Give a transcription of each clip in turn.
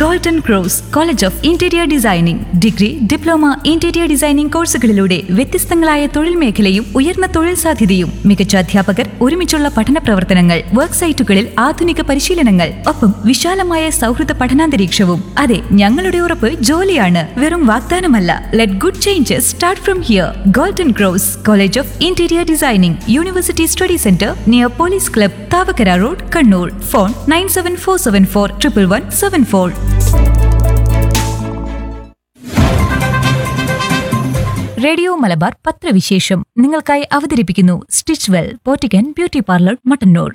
golden Cross college of interior designing degree diploma interior designing കോഴ്സുകളിലൂടെ വ്യത്യസ്തങ്ങളായ തൊഴിൽ മേഖലയും ഉയർന്ന തൊഴിൽ സാധ്യതയും മികച്ച അധ്യാപകർ ഒരുമിച്ചുള്ള പഠന പ്രവർത്തനങ്ങൾ വർക്ക് സൈറ്റുകളിൽ ആധുനിക പരിശീലനങ്ങൾ ഒപ്പം വിശാലമായ സൗഹൃദ പഠനാന്തരീക്ഷവും അതെ ഞങ്ങളുടെ ഉറപ്പ് ജോലിയാണ് വെറും വാഗ്ദാനമല്ല let good changes start from here Golden Cross college of interior designing university study centre near police club Thavakkara road Kannur phone nine seven four seven four triple one seven four radio Malabar പത്രവിശേഷം നിങ്ങൾക്കായി അവതരിപ്പിക്കുന്നു സ്റ്റിച്ച് വെൽ പോറ്റിക്കൻ beauty parlour Mattannur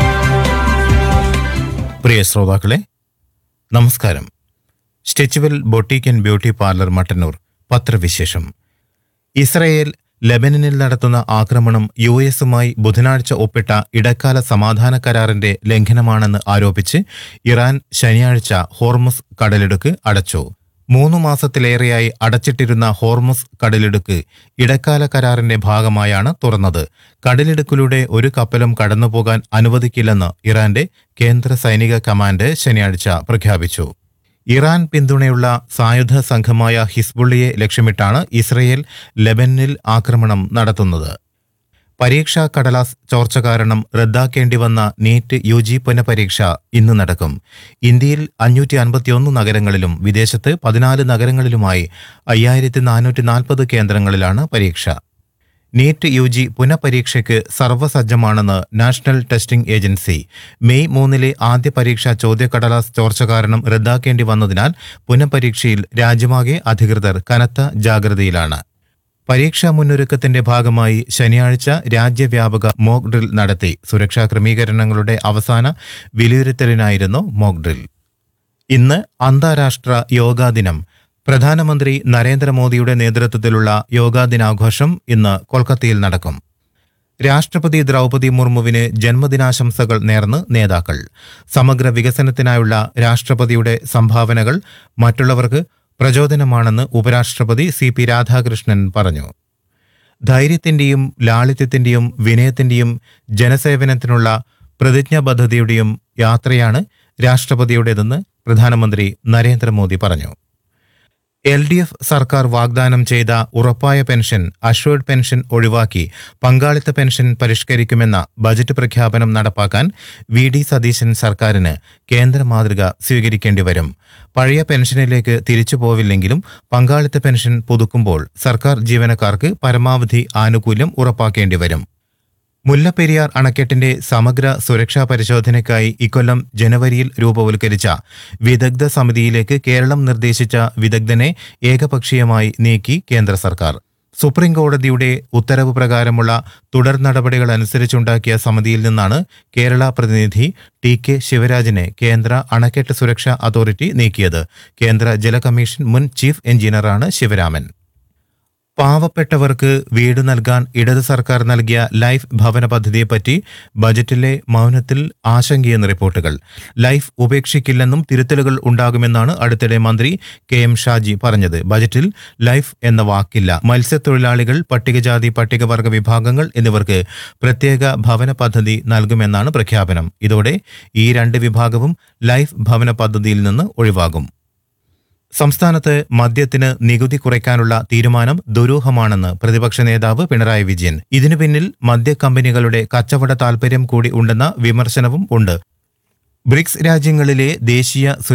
പ്രിയ ശ്രോതാക്കളെ നമസ്കാരം Stitchwell boutique and beauty parlour Mattannur പത്രവിശേഷം Israel ലെബനനിൽ നടത്തുന്ന ആക്രമണം യു എസുമായി ബുധനാഴ്ച ഒപ്പിട്ട ഇടക്കാല സമാധാന കരാറിന്റെ ലംഘനമാണെന്ന് ആരോപിച്ച് ഇറാൻ ശനിയാഴ്ച ഹോർമുസ് കടലിടുക്ക് അടച്ചു മൂന്നു മാസത്തിലേറെയായി അടച്ചിട്ടിരുന്ന ഹോർമുസ് കടലിടുക്ക് ഇടക്കാല കരാറിന്റെ ഭാഗമായാണ് തുറന്നത് കടലിടുക്കിലൂടെ ഒരു കപ്പലും കടന്നുപോകാൻ അനുവദിക്കില്ലെന്ന് ഇറാന്റെ കേന്ദ്ര സൈനിക കമാൻഡ് ശനിയാഴ്ച പ്രഖ്യാപിച്ചു ഇറാൻ പിന്തുണയുള്ള സായുധ സംഘമായ ഹിസ്ബുള്ളിയെ ലക്ഷ്യമിട്ടാണ് ഇസ്രയേൽ ലെബനിൽ ആക്രമണം നടത്തുന്നത് പരീക്ഷാ കടലാസ് ചോർച്ച കാരണം റദ്ദാക്കേണ്ടി വന്ന നീറ്റ് യു ജി പുനഃപരീക്ഷ ഇന്ന് നടക്കും ഇന്ത്യയിൽ അഞ്ഞൂറ്റി അൻപത്തിയൊന്ന് നഗരങ്ങളിലും വിദേശത്ത് പതിനാല് നഗരങ്ങളിലുമായി അയ്യായിരത്തി നാനൂറ്റി നാൽപ്പത് കേന്ദ്രങ്ങളിലാണ് പരീക്ഷ നീറ്റ് യു ജി പുനഃപരീക്ഷയ്ക്ക് സർവ്വസജ്ജമാണെന്ന് നാഷണൽ ടെസ്റ്റിംഗ് ഏജൻസി മെയ് മൂന്നിലെ ആദ്യ പരീക്ഷ ചോദ്യക്കടലാസ് ചോർച്ച കാരണം റദ്ദാക്കേണ്ടി വന്നതിനാൽ പുനഃപരീക്ഷയിൽ രാജ്യമാകെ അധികൃതർ കനത്ത ജാഗ്രതയിലാണ് പരീക്ഷാ മുന്നൊരുക്കത്തിന്റെ ഭാഗമായി ശനിയാഴ്ച രാജ്യവ്യാപക മോക്ക് ഡ്രിൽ നടത്തി സുരക്ഷാ ക്രമീകരണങ്ങളുടെ അവസാന വിലയിരുത്തലിനായിരുന്നു മോക്ക് ഡ്രിൽ ഇന്ന് അന്താരാഷ്ട്ര യോഗാ ദിനം പ്രധാനമന്ത്രി നരേന്ദ്രമോദിയുടെ നേതൃത്വത്തിലുള്ള യോഗാ ദിനാഘോഷം ഇന്ന് കൊൽക്കത്തയിൽ നടക്കും രാഷ്ട്രപതി ദ്രൗപദി മുർമുവിന് ജന്മദിനാശംസകൾ നേർന്ന് നേതാക്കൾ സമഗ്ര വികസനത്തിനായുള്ള രാഷ്ട്രപതിയുടെ സംഭാവനകൾ മറ്റുള്ളവർക്ക് പ്രചോദനമാണെന്ന് ഉപരാഷ്ട്രപതി സി പി രാധാകൃഷ്ണൻ പറഞ്ഞു ധൈര്യത്തിന്റെയും ലാളിത്യത്തിന്റെയും വിനയത്തിന്റെയും ജനസേവനത്തിനുള്ള പ്രതിജ്ഞാബദ്ധതയുടെയും യാത്രയാണ് രാഷ്ട്രപതിയുടേതെന്ന് പ്രധാനമന്ത്രി നരേന്ദ്രമോദി പറഞ്ഞു എൽ ഡി എഫ് സർക്കാർ വാഗ്ദാനം ചെയ്ത ഉറപ്പായ പെൻഷൻ അഷ്വേർഡ് പെൻഷൻ ഒഴിവാക്കി പങ്കാളിത്ത പെൻഷൻ പരിഷ്കരിക്കുമെന്ന ബജറ്റ് പ്രഖ്യാപനം നടപ്പാക്കാൻ വി ഡി സതീശൻ സർക്കാരിന് കേന്ദ്ര മാതൃക സ്വീകരിക്കേണ്ടി വരും പഴയ പെൻഷനിലേക്ക് തിരിച്ചു പോവില്ലെങ്കിലും പങ്കാളിത്ത പെൻഷൻ പുതുക്കുമ്പോൾ സർക്കാർ ജീവനക്കാർക്ക് പരമാവധി ആനുകൂല്യം ഉറപ്പാക്കേണ്ടി വരും മുല്ലപ്പെരിയാർ അണക്കെട്ടിന്റെ സമഗ്ര സുരക്ഷാ പരിശോധനയ്ക്കായി ഇക്കൊല്ലം ജനുവരിയിൽ രൂപവൽക്കരിച്ച വിദഗ്ധ സമിതിയിലേക്ക് കേരളം നിർദ്ദേശിച്ച വിദഗ്ധനെ ഏകപക്ഷീയമായി നീക്കി കേന്ദ്ര സർക്കാർ സുപ്രീം കോടതിയുടെ ഉത്തരവ് പ്രകാരമുള്ള തുടർ നടപടികൾ അനുസരിച്ചുണ്ടാക്കിയ സമിതിയിൽ നിന്നാണ് കേരള പ്രതിനിധി ടി കെ ശിവരാജിനെ കേന്ദ്ര അണക്കെട്ട് സുരക്ഷാ അതോറിറ്റി നീക്കിയത് കേന്ദ്ര ജല കമ്മീഷൻ മുൻ ചീഫ് എഞ്ചിനീയറാണ് ശിവരാമൻ പാവപ്പെട്ടവർക്ക് വീട് നൽകാൻ ഇടത് സർക്കാർ നൽകിയ ലൈഫ് ഭവന പദ്ധതിയെപ്പറ്റി ബജറ്റിലെ മൗനത്തിൽ ആശങ്കയെന്ന് റിപ്പോർട്ടുകൾ ലൈഫ് ഉപേക്ഷിക്കില്ലെന്നും തിരുത്തലുകൾ ഉണ്ടാകുമെന്നാണ് അടുത്തിടെ മന്ത്രി കെ എം ഷാജി പറഞ്ഞത് ബജറ്റിൽ ലൈഫ് എന്ന വാക്കില്ല മത്സ്യത്തൊഴിലാളികൾ പട്ടികജാതി പട്ടികവർഗ വിഭാഗങ്ങൾ എന്നിവർക്ക് പ്രത്യേക ഭവന പദ്ധതി നൽകുമെന്നാണ് പ്രഖ്യാപനം ഇതോടെ ഈ രണ്ട് വിഭാഗവും ലൈഫ് ഭവന പദ്ധതിയിൽ നിന്ന് ഒഴിവാകും സംസ്ഥാനത്ത് മദ്യത്തിന് നികുതി കുറയ്ക്കാനുള്ള തീരുമാനം ദുരൂഹമാണെന്ന് പ്രതിപക്ഷ നേതാവ് പിണറായി വിജയൻ ഇതിനു പിന്നിൽ മദ്യക്കമ്പനികളുടെ കച്ചവട താൽപര്യം കൂടി ഉണ്ടെന്ന വിമർശനവും ഉണ്ട് ബ്രിക്സ് രാജ്യങ്ങളിലെ ദേശീയ